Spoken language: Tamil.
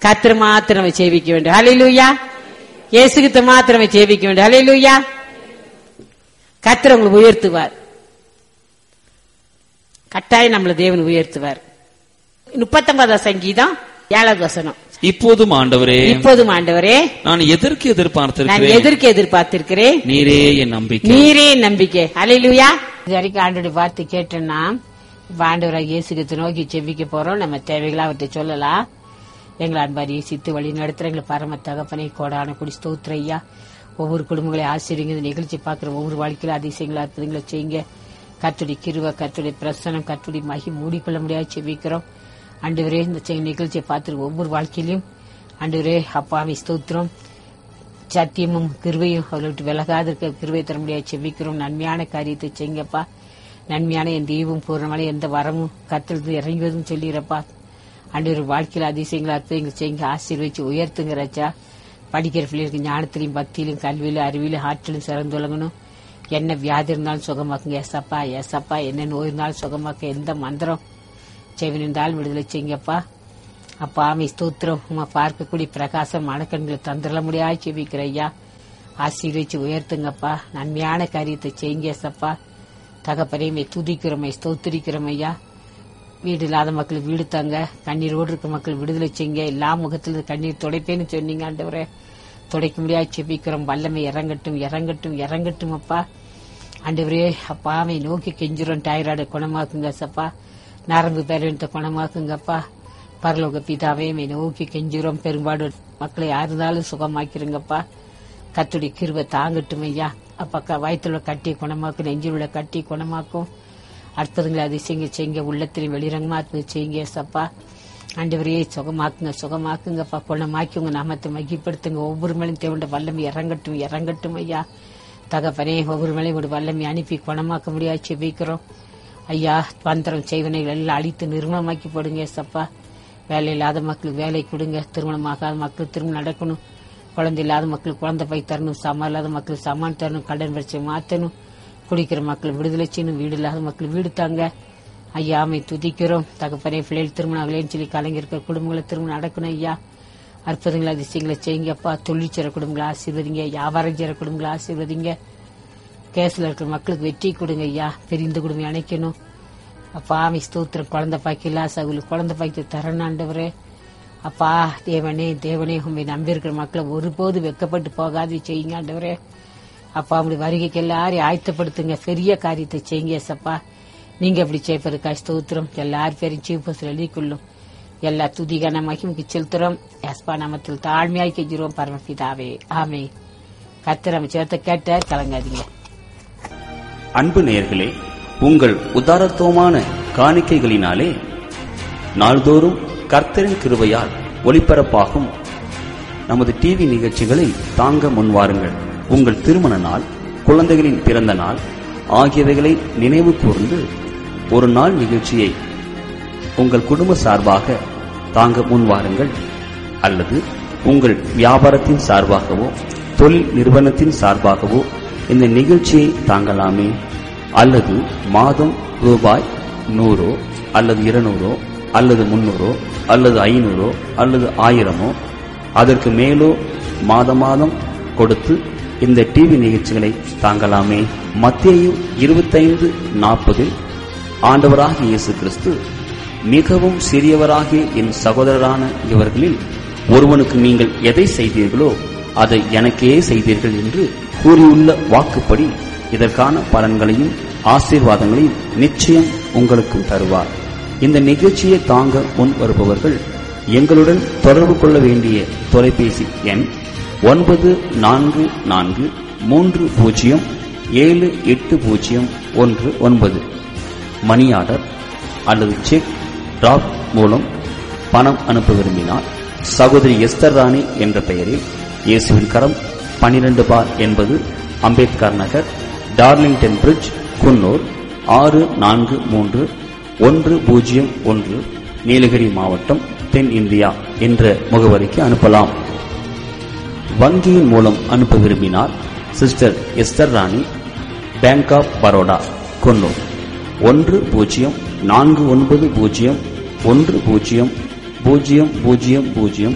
கத்திர மாத்திரம் சேவிக்க வேண்டும் ஹalleluya இயேசுகிட்ட மாத்திரம் சேவிக்க வேண்டும் ஹalleluya கத்திர உங்களை உயர்த்துவார் கட்டாயம் நம்மள தேவன் உயர்த்துவார் முப்பத்தொன்பதாம் சங்கீதம் ஏழாவது வசனம் இப்போதும் ஆண்டவரே இப்போதும் ஆண்டவரே நான் எதற்கு நான் எதிர்பார்த்திருக்கிறேன் எதற்கு எதிர்பார்த்திருக்கிறேன் நீரே என் நம்பிக்கை நீரே நம்பிக்கை அலையிலுயா இது வரைக்கும் ஆண்டோட வார்த்தை கேட்டோம்னா இப்ப ஆண்டவராக இயேசுக்கு நோக்கி செவிக்க போறோம் நம்ம தேவைகளை அவர்கிட்ட சொல்லலாம் எங்களை அன்பாரி சித்து வழி நடத்துற எங்களை பரம தகப்பனை கோடான குடி ஸ்தோத்திர ஐயா ஒவ்வொரு குடும்பங்களையும் ஆசிரியங்க இந்த நிகழ்ச்சி பார்க்குற ஒவ்வொரு வாழ்க்கையில அதிசயங்களா அற்புதங்களை செய்யுங்க கத்துடி கிருவ கத்துடைய பிரசனம் கத்துடி மகி மூடிக்கொள்ள முடியாது செவிக்கிறோம் ஆண்டவரே இந்த செ- நிகழ்ச்சியை பார்த்துட்டு ஒவ்வொரு வாழ்க்கையிலும் ஆண்டவரே அப்பாவை ஸ்தோத்திரம் சத்தியமும் கிருவையும் அவளை விட்டு விலகாத இருக்க கிருவை தர முடியாது செவிக்கிறோம் நன்மையான காரியத்தை செய்யுங்கப்பா நன்மையான என் தெய்வம் பூர்ணமான எந்த வரமும் கத்திலிருந்து இறங்குவதும் சொல்லிடுறப்பா அன்று வாழ்க்கையில் அதிசயங்கள் அற்புதங்கள் செய்யுங்க ஆசீர்வச்சு உயர்த்துங்க ராஜா படிக்கிற பிள்ளைகளுக்கு ஞானத்திலையும் பக்தியிலும் கல்வியிலும் அறிவிலும் ஆற்றிலும் சிறந்து விளங்கணும் என்ன வியாதி இருந்தாலும் சுகமாக்குங்க ஏசப்பா ஏசப்பா என்ன நோய் இருந்தாலும் சுகமாக்க எந்த மந்திரம் செவினிருந்தாலும் விடுதலை செய்யுங்கப்பா அப்பா ஆமை ஸ்தோத்திரம் உமா பார்க்கக்கூடிய பிரகாசம் மனக்கண்களை தந்துட முடியாது செவிக்கிற ஐயா ஆசீர்வச்சு உயர்த்துங்கப்பா நன்மையான காரியத்தை செய்யுங்க சப்பா தகப்பனையுமே துதிக்கிறோமை ஸ்தோத்திரிக்கிறோம் ஐயா வீடு இல்லாத மக்கள் வீடு தாங்க கண்ணீரோடு இருக்க மக்கள் விடுதலை செய்யுங்க எல்லா முகத்துல கண்ணீர் துடைப்பேன்னு சொன்னீங்க ஆண்டவரே துடைக்க முடியாது செபிக்கிறோம் வல்லமை இறங்கட்டும் இறங்கட்டும் இறங்கட்டும் அப்பா ஆண்டவரே அப்பாவை நோக்கி கெஞ்சுறோம் டைராய்டு குணமாக்குங்க சப்பா நரம்பு பேரண்ட குணமாக்குங்கப்பா பரலோக பிதாவே மை நோக்கி கெஞ்சுறோம் பெரும்பாடு மக்களை யார் இருந்தாலும் சுகமாக்கிருங்கப்பா கத்துடைய கிருபை தாங்கட்டும் ஐயா அப்பா க- வயித்துல கட்டி குணமாக்கும் நெஞ்சில் உள்ள கட்டி குணமாக்கும் அற்புதங்களை அதிசயங்க செய்யுங்க உள்ளத்திலும் வெளிரங்கமா இருந்து செய்யுங்க சப்பா ஆண்டவரே சுகமாக்குங்க சுகமாக்குங்கப்பா குணமாக்கி உங்க நாமத்தை மகிப்படுத்துங்க ஒவ்வொரு மேலும் தேவண்ட வல்லமை இறங்கட்டும் இறங்கட்டும் ஐயா தகப்பனே ஒவ்வொரு மேலையும் ஒரு வல்லமை அனுப்பி குணமாக்க முடியாது செபிக்கிறோம் ஐயா பந்திரம் செய்வனைகள் எல்லாம் அழித்து நிர்மலமாக்கி போடுங்க சப்பா வேலை இல்லாத மக்களுக்கு வேலை கொடுங்க திருமணமாகாத மக்களுக்கு திருமணம் நடக்கணும் குழந்தை இல்லாத மக்களுக்கு குழந்தை பை தரணும் சமம் இல்லாத மக்களுக்கு சமான் தரணும் கடன் பிரச்சனை மாத்தணும் குடிக்கிற மக்கள் விடுதலை செய்யணும் வீடு இல்லாத மக்கள் வீடு தாங்க ஐயா அமை துதிக்கிறோம் தகப்பனே பிள்ளைகள் திருமணம் ஆகலைன்னு சொல்லி கலைஞர்கள் குடும்பங்களை திருமணம் நடக்கணும் ஐயா அற்புதங்களை அதிசயங்களை செய்யுங்கப்பா தொழில் செய்கிற குடும்பங்களை ஆசீர்வதிங்க வியாபாரம் செய்கிற குடும்பங்களை ஆசீர்வதிங்க கேஸ்ல இருக்கிற மக்களுக்கு வெற்றி கொடுங்க ஐயா பிரிந்து குடும்பம் அணைக்கணும் அப்பா ஆமை ஸ்தோத்திரம் குழந்தை பாய்க்கலா சகுலு குழந்தை பாய்க்கு தரணாண்டவரே அப்பா தேவனே தேவனே உண்மை நம்பியிருக்கிற மக்களை ஒருபோது வெக்கப்பட்டு போகாது செய்யுங்க ஆண்டவரே அப்பா அப்படி வருகைக்கு எல்லாரையும் ஆயத்தப்படுத்துங்க பெரிய காரியத்தை செய்யுங்க சப்பா நீங்க அப்படி செய்ப்பதுக்கா ஸ்தோத்திரம் எல்லார் பேரும் சீஃபஸ் எழுதிக்கொள்ளும் எல்லா துதிகான மகிமுக்கு செலுத்துறோம் எஸ்பா நாமத்தில் தாழ்மையாய் கெஞ்சிருவோம் பரமபிதாவே ஆமே கத்திர அமைச்சத்தை கேட்ட கலங்காதீங்க அன்பு நேயர்களே உங்கள் உதாரத்துவமான காணிக்கைகளினாலே நாள்தோறும் கர்த்தரின் கிருபையால் ஒளிபரப்பாகும் நமது டிவி நிகழ்ச்சிகளை தாங்க முன்வாருங்கள் உங்கள் திருமண நாள் குழந்தைகளின் பிறந்த நாள் ஆகியவைகளை நினைவு கூர்ந்து ஒரு நாள் நிகழ்ச்சியை உங்கள் குடும்ப சார்பாக தாங்க முன்வாருங்கள் அல்லது உங்கள் வியாபாரத்தின் சார்பாகவோ தொழில் நிறுவனத்தின் சார்பாகவோ இந்த நிகழ்ச்சியை தாங்கலாமே அல்லது மாதம் ரூபாய் நூறோ அல்லது இருநூறோ அல்லது முன்னூறோ அல்லது ஐநூறோ அல்லது ஆயிரமோ அதற்கு மேலோ மாத மாதம் கொடுத்து இந்த டிவி நிகழ்ச்சிகளை தாங்கலாமே மத்தேயு இருபத்தைந்து நாற்பதில் ஆண்டவராகிய இயேசு கிறிஸ்து மிகவும் சிறியவராகிய என் சகோதரரான இவர்களில் ஒருவனுக்கு நீங்கள் எதை செய்தீர்களோ அதை எனக்கே செய்தீர்கள் என்று கூறியுள்ள வாக்குப்படி இதற்கான பலன்களையும் ஆசீர்வாதங்களையும் நிச்சயம் உங்களுக்கும் தருவார் இந்த நிகழ்ச்சியை தாங்க முன் வருபவர்கள் எங்களுடன் தொடர்பு கொள்ள வேண்டிய தொலைபேசி எண் ஒன்பது நான்கு நான்கு மூன்று பூஜ்ஜியம் ஏழு எட்டு பூஜ்ஜியம் ஒன்று ஒன்பது மணி ஆர்டர் அல்லது செக் டிராப் மூலம் பணம் அனுப்ப விரும்பினால் சகோதரி எஸ்தர் ராணி என்ற பெயரில் இயேசுவின் கரம் பனிரெண்டு பார் என்பது அம்பேத்கர் நகர் டார்லிங்டன் பிரிட்ஜ் குன்னூர் ஆறு நான்கு மூன்று ஒன்று பூஜ்ஜியம் ஒன்று நீலகிரி மாவட்டம் தென் இந்தியா என்ற முகவரிக்கு அனுப்பலாம் வங்கியின் மூலம் அனுப்ப விரும்பினால் sister Esther Rani bank of Baroda Coonoor ஒன்று பூஜ்ஜியம் நான்கு ஒன்பது பூஜ்ஜியம் ஒன்று பூஜ்ஜியம் பூஜ்ஜியம் பூஜ்ஜியம் பூஜ்ஜியம்